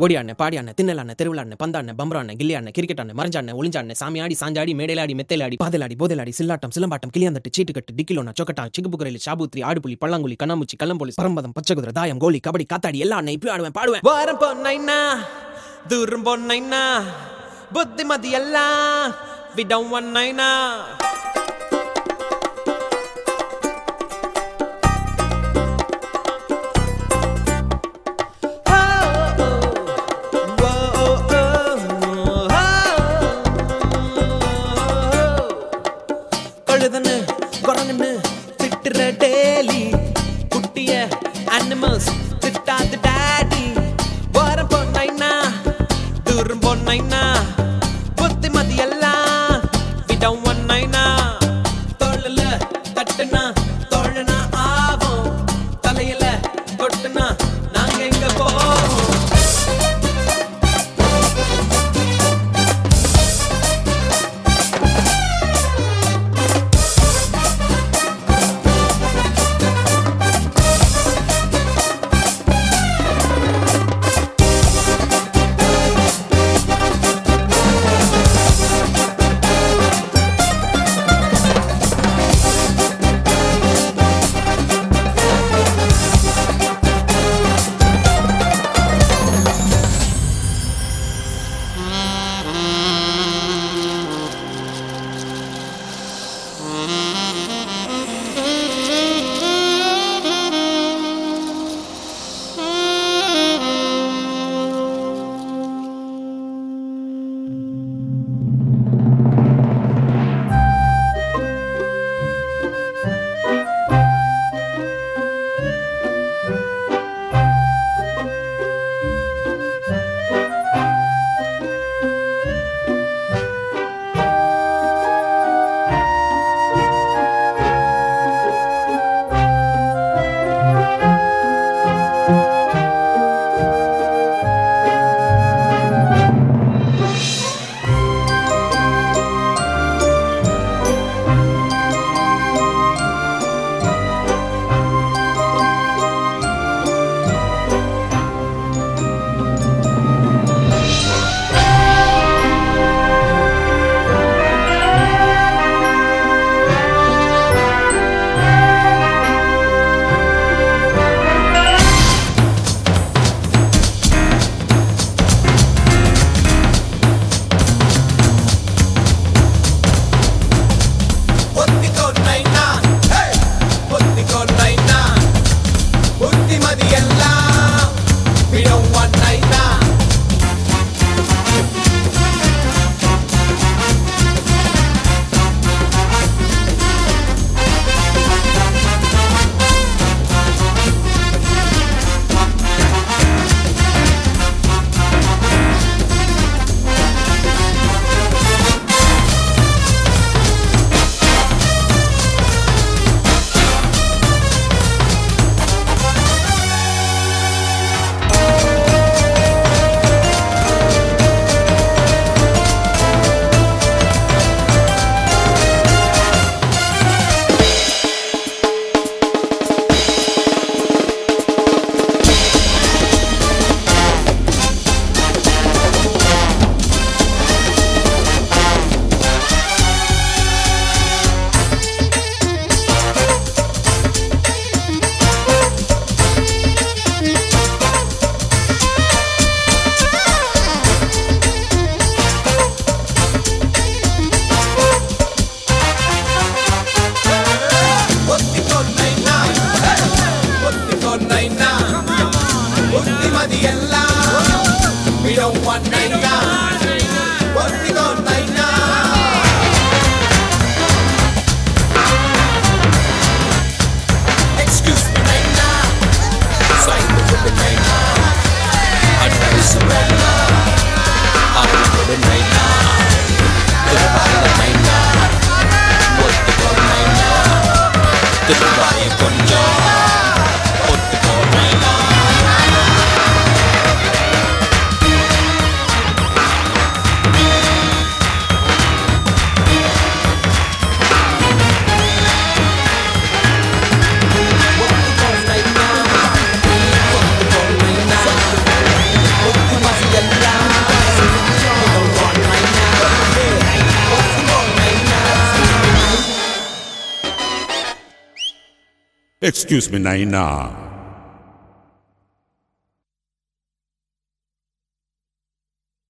ஓடியாண்ணே பாடியாண்ணே தின்னலாண்ணே திருவிழாண்ணே பந்தாண்ணே பம்பராண்ணே கில்லியாண்ணே கிரிக்கெட்டாண்ணே மறைஞ்சாண்ணே ஒளிஞ்சாண்ணே சாமியாடி சாஞ்சாடி மேடையிலாடி மெத்தையிலாடி பாதலாடி போதலாடி சில்லாட்டம் சிலம்பாட்டம் கிளியாந்தட்டு சீட்டுக்கட்டு டிக்கிலோனா சொக்கட்டா சிக்குபுக்குரையில் சாபூத்ரி ஆடுபுலி பல்லாங்குழி கண்ணாமூச்சி கள்ளம்போலி பரம்பதம் பச்சைகுதிரை தாயம் கோலி கபடி காத்தாடி எல்லா அண்ணே இப்பயும் ஆடுவேன் பாடுவேன் வாரம் பொன்னைனா தூரம் பொன்னைனா புத்திமதி எல்லாம் விடம் ஒன்னைனா கழுதன்னு குரங்குன்னு திட்டுற டேலி குட்டிய அனிமல்ஸ் திட்டாது டாடி வரம் பொன்னைனா தூரம் பொன்னைனா புத்திமதி எல்லாம் விடம் ஒன்னைனா தோழல தட்டுனா தோழனா ஆவோம் தலையில கொட்டுனா நாங்க எங்க போவோம் ஒத்திக்கொண்டைனா ஒத்திக்கொண்டைனா புத்திமதி எல்லாம் விடம் ஒன்னைனா ஒத்திக்கொண்டைனா ஒத்திக்கொண்டைனா புத்திமதி எல்லாம் விடம் ஒன்னைனா ஒத்திக்கொண்டைனா Excuse me, Naina. Sign the with the Naina. Advance Isabella. I'm with the Naina. Goodbye, the Naina. ஒத்துக்கோ Naina. திருவாய கொஞ்சம் ஒத்துக்கோ Naina. Excuse me, Naina.